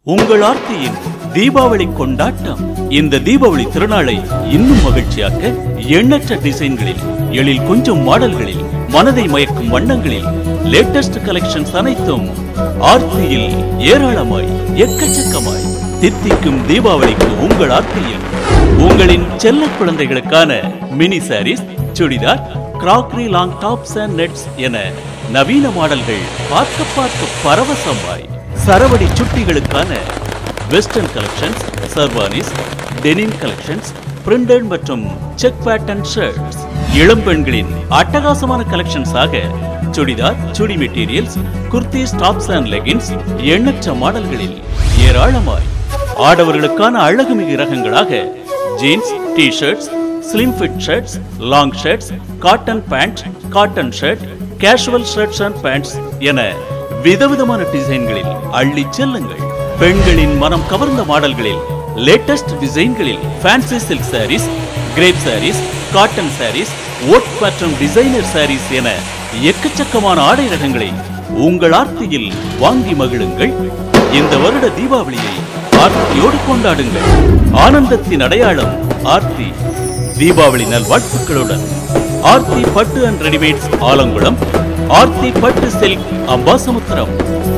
உங்கள் ஆர்த்தியின் தீபாவளி கொண்டாட்டம் இந்த தீபாவளி திருநாளை இன்னும் மகிழ்ச்சியாக்க எண்ணற்ற டிசைன்களில் எழில் கொஞ்சம் மாடல்களில் மனதை மயக்கும் வண்ணங்களில் லேட்டஸ்ட் கலெக்ஷன்ஸ் அனைத்தும் ஆர்த்தியில் ஏராளமாய் எக்கச்சக்கமாய் தித்திக்கும் தீபாவளிக்கு உங்கள் ஆர்த்தியில் உங்களின் செல்ல குழந்தைகளுக்கான மினி சாரீஸ் சுடிதார் கிராக்ரி லாங் டாப்ஸ் அண்ட் நெட்ஸ் என நவீன மாடல்கள் பார்க்க பார்க்க பரவசமாய் சரவடி சுட்டிகளுக்கான western collections sherwanis denim collections printed மற்றும் செக் பேட்டர்ன் ஷர்ட்ஸ் இளம் பெண்களின் அட்டகாசமான கலெக்ஷன்ஸாக chudidar chudi materials kurtis tops and leggings எண்ணற்ற மாடல்களில் ஏராளமாய் ஆடவர்களுக்கான அழகுமிகு ரகங்களாக jeans T shirts slim fit shirts long shirts cotton pant cotton shirt casual shirts and pants என விதவிதமான டிசைன்களில் அள்ளி செல்லுங்கள் பெண்களின் மனம் கவர்ந்த மாடல்களில் லேட்டஸ்ட் டிசைன்களில் fancy silk sarees crepe sarees cotton sarees ஓட் மற்றும் டிசைனர் சாரீஸ் என எக்கச்சக்கமான ஆடை ரகங்களை உங்கள் ஆர்த்தியில் வாங்கி மகிழுங்கள் இந்த வருட தீபாவளியை ஆர்த்தியோடு கொண்டாடுங்கள் ஆனந்தத்தின் அடையாளம் ஆர்த்தி தீபாவளி நல்வாழ்த்துக்களுடன் ஆர்த்தி பட்டு அண்ட் ரெடிமேட்ஸ் ஆலங்குளம் ஆர்த்தி பட்டு சில்க் அம்பாசமுத்திரம்